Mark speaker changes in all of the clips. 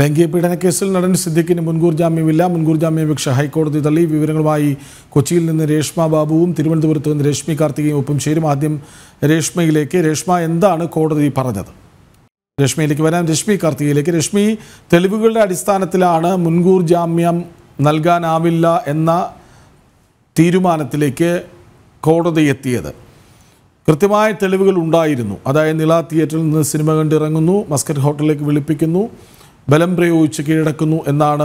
Speaker 1: ലൈംഗിക പീഡന കേസിൽ നടൻ സിദ്ദിഖിന് മുൻകൂർ ജാമ്യമില്ല മുൻകൂർ ജാമ്യാപേക്ഷ ഹൈക്കോടതി തള്ളി വിവരങ്ങളുമായി കൊച്ചിയിൽ നിന്ന് രേഷ്മ ബാബുവും തിരുവനന്തപുരത്ത് നിന്ന് രശ്മി കാർത്തികയും ഒപ്പം ചേരും ആദ്യം രേഷ്മയിലേക്ക് രേഷ്മ എന്താണ് കോടതി പറഞ്ഞത് രശ്മിയിലേക്ക് വരാം രശ്മി കാർത്തികയിലേക്ക് രശ്മി തെളിവുകളുടെ അടിസ്ഥാനത്തിലാണ് മുൻകൂർ ജാമ്യം നൽകാനാവില്ല എന്ന തീരുമാനത്തിലേക്ക് കോടതി എത്തിയത് കൃത്യമായ തെളിവുകൾ ഉണ്ടായിരുന്നു അതായത് നില തിയേറ്ററിൽ നിന്ന് സിനിമ കണ്ടിറങ്ങുന്നു മസ്കറ്റ് ഹോട്ടലിലേക്ക് വിളിപ്പിക്കുന്നു ബലം പ്രയോഗിച്ച് കീഴടക്കുന്നു എന്നാണ്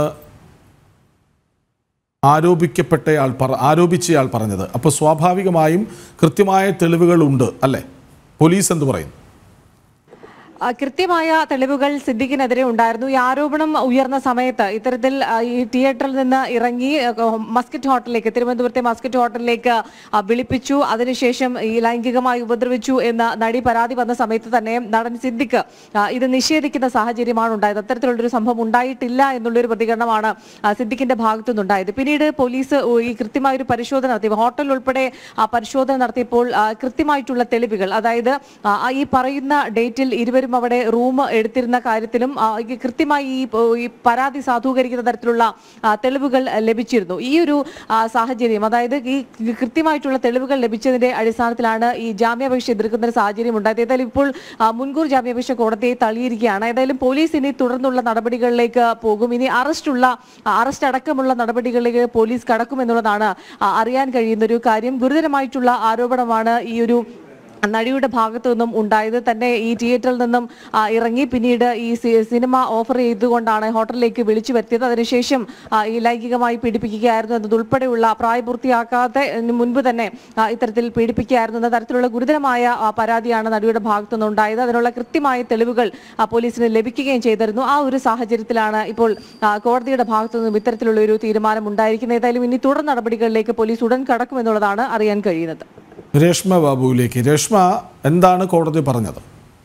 Speaker 1: ആരോപിക്കപ്പെട്ടയാൾ പറ ആരോപിച്ചയാൾ പറഞ്ഞത് അപ്പോൾ സ്വാഭാവികമായും കൃത്യമായ തെളിവുകളുണ്ട് അല്ലേ പോലീസ് എന്ത് പറയുന്നു
Speaker 2: ആ, കൃത്യമായ തെളിവുകൾ സിദ്ദിഖിനെതിരെ ഉണ്ടായിരുന്നു ഈ ആരോപണം ഉയർന്ന സമയത്ത് ഇത്തരത്തിൽ ആ, ഈ തിയേറ്ററിൽ നിന്ന് ഇറങ്ങി ആ, മസ്കറ്റ് ഹോട്ടലിലേക്ക് തിരുവനന്തപുരത്തെ മസ്കറ്റ് ഹോട്ടലിലേക്ക് ആ, വിളിപ്പിച്ചു അതിനുശേഷം ഈ ലൈംഗികമായി ഉപദ്രവിച്ചു എന്ന് നടി പരാതി വന്ന സമയത്ത് തന്നെ നടൻ സിദ്ദിഖ് ആ, ഇത് നിഷേധിക്കുന്ന സാഹചര്യമാണ് ഉണ്ടായത് അത്തരത്തിലുള്ളൊരു സംഭവം ഉണ്ടായിട്ടില്ല എന്നുള്ളൊരു പ്രതികരണമാണ് ആ, സിദ്ദിഖിന്റെ ഭാഗത്തു നിന്നുണ്ടായത് പിന്നീട് പോലീസ് ഓ, ഈ കൃത്യമായ ഒരു പരിശോധന നടത്തി ഹോട്ടൽ ഉൾപ്പെടെ ആ, പരിശോധന നടത്തിയപ്പോൾ ആ, കൃത്യമായിട്ടുള്ള തെളിവുകൾ അതായത് ആ, ഈ പറയുന്ന ഡേറ്റിൽ ഇരുവരും അവിടെ റൂം എടുത്തിരുന്ന കാര്യത്തിലും ആ, ഈ കൃത്യമായി ഈ പ- ഈ പരാതി സാധൂകരിക്കുന്ന തരത്തിലുള്ള ആ, തെളിവുകൾ ലഭിച്ചിരുന്നു ഈ ഒരു ആ, സാഹചര്യം അതായത് ഈ കൃത്യമായിട്ടുള്ള തെളിവുകൾ ലഭിച്ചതിന്റെ അടിസ്ഥാനത്തിലാണ് ഈ ജാമ്യാപേക്ഷ എതിർക്കുന്ന ഒരു സാഹചര്യം ഉണ്ടായത് ഏതായാലും ഇപ്പോൾ ആ, മുൻകൂർ ജാമ്യാപേക്ഷ കോടതിയെ തള്ളിയിരിക്കുകയാണ് ഏതായാലും പോലീസ് ഇനി തുടർന്നുള്ള നടപടികളിലേക്ക് പോകും ഇനി അറസ്റ്റുള്ള അറസ്റ്റ് അടക്കമുള്ള നടപടികളിലേക്ക് പോലീസ് കടക്കുമെന്നുള്ളതാണ് ആ, അറിയാൻ കഴിയുന്ന ഒരു കാര്യം ഗുരുതരമായിട്ടുള്ള ആരോപണമാണ് ഈ ഒരു നടിയുടെ ഭാഗത്തു നിന്നും ഉണ്ടായത് തന്നെ ഈ തിയേറ്ററിൽ നിന്നും ആ, ഇറങ്ങി പിന്നീട് ഈ സി- സിനിമ ഓഫർ ചെയ്തുകൊണ്ടാണ് ഹോട്ടലിലേക്ക് വിളിച്ചു വരുത്തിയത് അതിനുശേഷം ആ, ഈ ലൈംഗികമായി പീഡിപ്പിക്കുകയായിരുന്നു എന്നതുൾപ്പെടെയുള്ള പ്രായപൂർത്തിയാക്കാതെ മുൻപ് തന്നെ ആ, ഇത്തരത്തിൽ പീഡിപ്പിക്കുകയായിരുന്നു എന്ന തരത്തിലുള്ള ഗുരുതരമായ ആ, പരാതിയാണ് നടിയുടെ ഭാഗത്തു നിന്നും ഉണ്ടായത് അതിനുള്ള കൃത്യമായ തെളിവുകൾ ആ, പോലീസിന് ലഭിക്കുകയും ചെയ്തിരുന്നു ആ ഒരു സാഹചര്യത്തിലാണ് ഇപ്പോൾ ആ, കോടതിയുടെ ഭാഗത്തു നിന്നും ഇത്തരത്തിലുള്ള ഒരു തീരുമാനം ഉണ്ടായിരിക്കുന്നത് ഏതായാലും ഇനി തുടർ നടപടികളിലേക്ക് പോലീസ് ഉടൻ കടക്കുമെന്നുള്ളതാണ് അറിയാൻ കഴിയുന്നത്
Speaker 1: രേഷ്മ ബാബുവിലേക്ക് രേഷ്മ എന്താണ് കോടതി പറഞ്ഞത്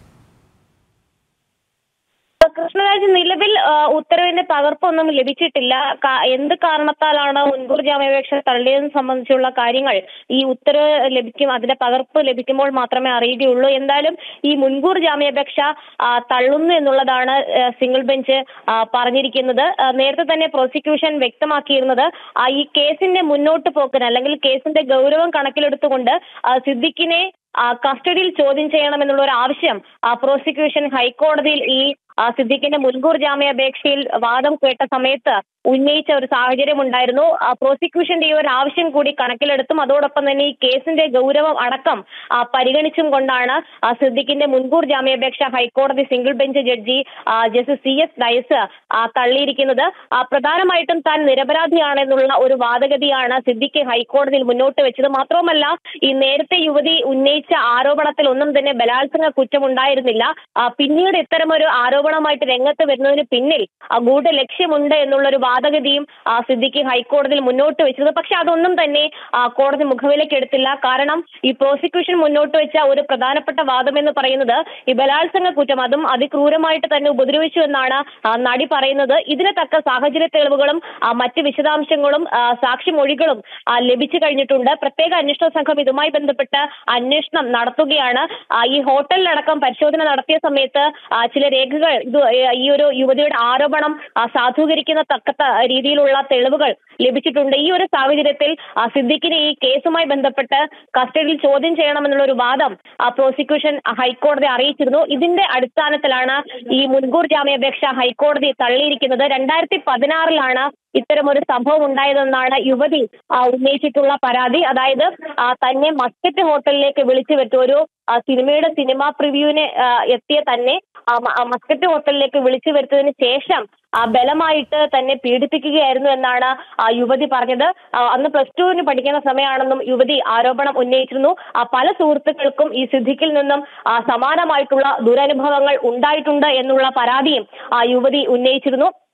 Speaker 3: കൃഷ്ണരാജ് നിലവിൽ ആ, ഉത്തരവിന്റെ പകർപ്പൊന്നും ലഭിച്ചിട്ടില്ല കാ- എന്ത് കാരണത്താലാണ് മുൻകൂർ ജാമ്യാപേക്ഷ തള്ളിയതെന്ന് സംബന്ധിച്ചുള്ള കാര്യങ്ങൾ ഈ ഉത്തരവ് ലഭിക്കും അതിന്റെ പകർപ്പ് ലഭിക്കുമ്പോൾ മാത്രമേ അറിയുകയുള്ളൂ എന്തായാലും ഈ മുൻകൂർ ജാമ്യാപേക്ഷ ആ, തള്ളുന്നു എന്നുള്ളതാണ് ആ, സിംഗിൾ ബെഞ്ച് ആ, പറഞ്ഞിരിക്കുന്നത് ആ, നേരത്തെ തന്നെ പ്രോസിക്യൂഷൻ വ്യക്തമാക്കിയിരുന്നത് ആ, ഈ കേസിന്റെ മുന്നോട്ട് പോക്കിന് അല്ലെങ്കിൽ കേസിന്റെ ഗൗരവം കണക്കിലെടുത്തുകൊണ്ട് ആ, സിദ്ദിഖിനെ ആ, കസ്റ്റഡിയിൽ ചോദ്യം ചെയ്യണമെന്നുള്ള ഒരു ആവശ്യം ആ, പ്രോസിക്യൂഷൻ ഹൈക്കോടതിയിൽ ഈ ആ, സിദ്ദിഖിന്റെ മുൻകൂർ ജാമ്യാപേക്ഷയിൽ വാദം കേട്ട സമയത്ത് ഉന്നയിച്ച ഒരു സാഹചര്യം ഉണ്ടായിരുന്നു ആ, പ്രോസിക്യൂഷന്റെ ഈ ഒരു ആവശ്യം കൂടി കണക്കിലെടുത്തും അതോടൊപ്പം തന്നെ ഈ കേസിന്റെ ഗൗരവം അടക്കം ആ, പരിഗണിച്ചും കൊണ്ടാണ് ആ, സിദ്ദിഖിന്റെ മുൻകൂർ ജാമ്യാപേക്ഷ ഹൈക്കോടതി സിംഗിൾ ബെഞ്ച് ജഡ്ജി ആ, ജസ്റ്റിസ് സി എസ് ഡയസ് ആ, തള്ളിയിരിക്കുന്നത് ആ, പ്രധാനമായിട്ടും താൻ നിരപരാധിയാണെന്നുള്ള ഒരു വാദഗതിയാണ് സിദ്ദിഖ് ഹൈക്കോടതിയിൽ മുന്നോട്ട് വെച്ചത് മാത്രവുമല്ല ഈ നേരത്തെ യുവതി ഉന്നയിച്ച ആരോപണത്തിൽ ഒന്നും തന്നെ ബലാത്സംഗ കുറ്റമുണ്ടായിരുന്നില്ല ആ, പിന്നീട് ഇത്തരമൊരു ആരോപണമായിട്ട് രംഗത്ത് വരുന്നതിന് പിന്നിൽ ആ, ഗൂഢ ലക്ഷ്യമുണ്ട് എന്നുള്ളൊരു വാദഗതിയും ആ, സിദ്ദിഖ് ഹൈക്കോടതിയിൽ മുന്നോട്ട് വെച്ചത് പക്ഷെ അതൊന്നും തന്നെ ആ, കോടതി മുഖവിലേക്ക് എടുത്തില്ല കാരണം ഈ പ്രോസിക്യൂഷൻ മുന്നോട്ട് വെച്ച ഒരു പ്രധാനപ്പെട്ട വാദം എന്ന് പറയുന്നത് ഈ ബലാത്സംഗ കുറ്റം അതും അതിക്രൂരമായിട്ട് തന്നെ ഉപദ്രവിച്ചു എന്നാണ് ആ, നടി പറയുന്നത് ഇതിന് തക്ക സാഹചര്യ തെളിവുകളും ആ, മറ്റ് വിശദാംശങ്ങളും ആ, സാക്ഷിമൊഴികളും ആ, ലഭിച്ചു കഴിഞ്ഞിട്ടുണ്ട് പ്രത്യേക അന്വേഷണ സംഘം ഇതുമായി ബന്ധപ്പെട്ട് അന്വേഷണം നടത്തുകയാണ് ആ, ഈ ഹോട്ടലിലടക്കം പരിശോധന നടത്തിയ സമയത്ത് ആ, ചില രേഖകൾ ഇത് ഈ ഒരു യുവതിയുടെ ആരോപണം ആ, സാധൂകരിക്കുന്ന തക്കത്ത രീതിയിലുള്ള തെളിവുകൾ ലഭിച്ചിട്ടുണ്ട് ഈ ഒരു സാഹചര്യത്തിൽ ആ, സിദ്ദിഖിനെ ഈ കേസുമായി ബന്ധപ്പെട്ട് കസ്റ്റഡിയിൽ ചോദ്യം ചെയ്യണമെന്നുള്ള ഒരു വാദം ആ, പ്രോസിക്യൂഷൻ ഹൈക്കോടതി അറിയിച്ചിരുന്നു ഇതിന്റെ അടിസ്ഥാനത്തിലാണ് ഈ മുൻകൂർ ജാമ്യാപേക്ഷ ഹൈക്കോടതി തള്ളിയിരിക്കുന്നത് രണ്ടായിരത്തി പതിനാറിലാണ് ഇത്തരം ഒരു സംഭവം ഉണ്ടായതെന്നാണ് യുവതി ആ, ഉന്നയിച്ചിട്ടുള്ള പരാതി അതായത് ആ, തന്നെ മസ്കറ്റ് ഹോട്ടലിലേക്ക് വിളിച്ചു വരുത്തി ഒരു ആ, സിനിമയുടെ സിനിമ പ്രിവ്യൂവിന് ആ, എത്തിയ തന്നെ ആ, മ- ആ, മസ്കറ്റ് ഹോട്ടലിലേക്ക് വിളിച്ചു വരുത്തിയതിന് ശേഷം ആ, ബലമായിട്ട് തന്നെ പീഡിപ്പിക്കുകയായിരുന്നു എന്നാണ് ആ, യുവതി പറഞ്ഞത് ആ, അന്ന് പ്ലസ് ടുവിന് പഠിക്കുന്ന സമയമാണെന്നും യുവതി ആരോപണം ഉന്നയിച്ചിരുന്നു ആ, പല സുഹൃത്തുക്കൾക്കും ഈ സിദ്ദിഖിൽ നിന്നും ആ, സമാനമായിട്ടുള്ള ദുരനുഭവങ്ങൾ ഉണ്ടായിട്ടുണ്ട് എന്നുള്ള പരാതിയും ആ യുവതി ഉന്നയിച്ചിരുന്നു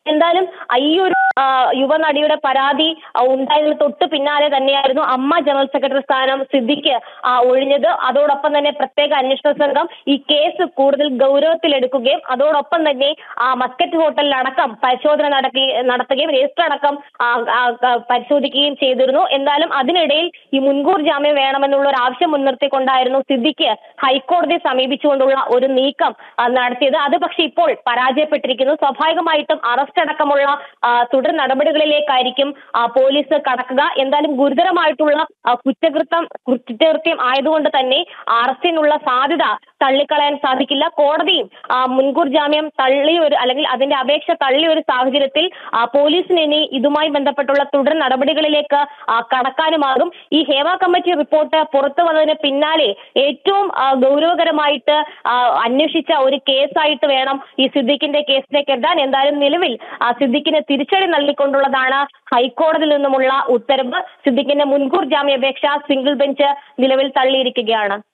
Speaker 3: എന്തായാലും ഈ ഒരു ആ, യുവനടിയുടെ പരാതി ആ, ഉണ്ടായതിന് തൊട്ട് പിന്നാലെ തന്നെയായിരുന്നു അമ്മ ജനറൽ സെക്രട്ടറി സ്ഥാനം സിദ്ദിഖ് ആ, ഒഴിഞ്ഞത് അതോടൊപ്പം തന്നെ പ്രത്യേക അന്വേഷണ സംഘം ഈ കേസ് കൂടുതൽ ഗൗരവത്തിലെടുക്കുകയും അതോടൊപ്പം തന്നെ ആ മസ്കറ്റ് ഹോട്ടലിലടക്കം പരിശോധന നടത്തി നടത്തുകയും രജിസ്റ്റർ അടക്കം ആ, ആ, ആ, പരിശോധിക്കുകയും ചെയ്തിരുന്നു എന്തായാലും അതിനിടയിൽ ഈ മുൻകൂർ ജാമ്യം വേണമെന്നുള്ള ഒരു ആവശ്യം മുൻനിർത്തിക്കൊണ്ടായിരുന്നു സിദ്ദിഖ് ഹൈക്കോടതിയെ സമീപിച്ചുകൊണ്ടുള്ള ഒരു നീക്കം ആ, നടത്തിയത് അത് പക്ഷേ ഇപ്പോൾ പരാജയപ്പെട്ടിരിക്കുന്നു സ്വാഭാവികമായിട്ടും അറസ്റ്റ് അടക്കമുള്ള ആ, തുടർ നടപടികളിലേക്കായിരിക്കും ആ, പോലീസ് കടക്കുക എന്തായാലും ഗുരുതരമായിട്ടുള്ള ആ, കുറ്റകൃത്യം കുറ്റകൃത്യം ആയതുകൊണ്ട് തന്നെ അറസ്റ്റിനുള്ള സാധ്യത തള്ളിക്കളയാൻ സാധിക്കില്ല കോടതിയും ആ, മുൻകൂർ ജാമ്യം തള്ളിയ ഒരു അല്ലെങ്കിൽ അതിന്റെ അപേക്ഷ തള്ളിയ ഒരു സാഹചര്യത്തിൽ ആ, പോലീസിന് ഇനി ഇതുമായി ബന്ധപ്പെട്ടുള്ള തുടർ നടപടികളിലേക്ക് ആ, കടക്കാനുമാകും ഈ ഹേമ കമ്മിറ്റി റിപ്പോർട്ട് പുറത്തു വന്നതിന് പിന്നാലെ ഏറ്റവും ആ, ഗൗരവകരമായിട്ട് ആ, അന്വേഷിച്ച ഒരു കേസായിട്ട് വേണം ഈ സിദ്ദിഖിന്റെ കേസിനെ കരുതാൻ എന്തായാലും നിലവിൽ ആ, സിദ്ദിഖിന് തിരിച്ചടി നൽകിക്കൊണ്ടുള്ളതാണ് ഹൈക്കോടതിയിൽ നിന്നുമുള്ള ഉത്തരവ് സിദ്ദിഖിന്റെ മുൻകൂർ ജാമ്യാപേക്ഷ സിംഗിൾ ബെഞ്ച് നിലവിൽ തള്ളിയിരിക്കുകയാണ്